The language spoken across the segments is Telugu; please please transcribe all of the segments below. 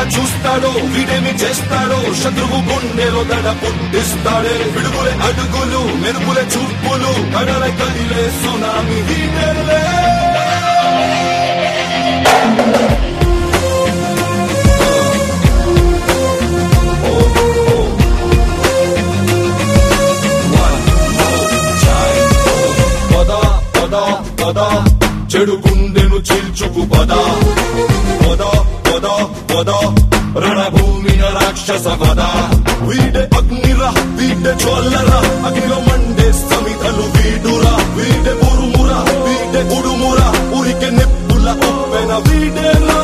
చూస్తాడో వీడేమి చేస్తాడో శత్రువు గుండెలో దడ పుట్టిస్తాడే పిడుగులే అడుగులు మెరుపులే చూపులు కడల కదిలే సునామి వీడేలే పద పద పద చెడు గుండెను చీల్చుకు పద పద పద పద రణభూమిన రాక్షస పద వీడే అగ్నిరా వీడే జ్వల్లరా అగ్నిలో మండే సమితలు వీడురా వీడే ఉరుమురా వీడే ఉడుమురా ఉరికే నెప్పుల ఉప్పెన వీడేరా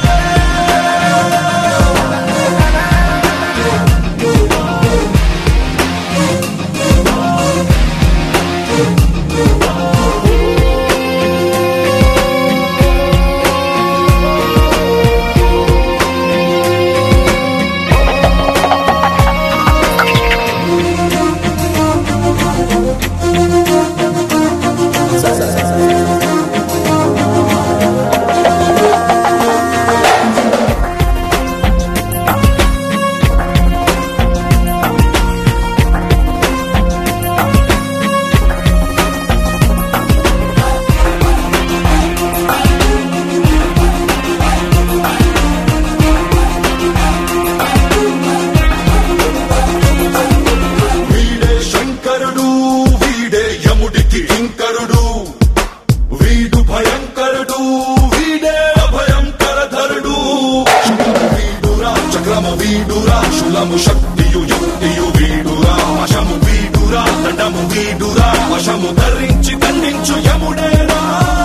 వీడే శంకరుడు వీడే యముడికి కింకరుడు వీడు భయంకరుడు వీడే అభయంకరధరుడు శుక్లము వీడురా చక్రము వీడురా శులము శక్తియు యుక్తియు వీడురా వశము వీడురా దండము వీడురా వశము ధరించి దండించు యముడేరా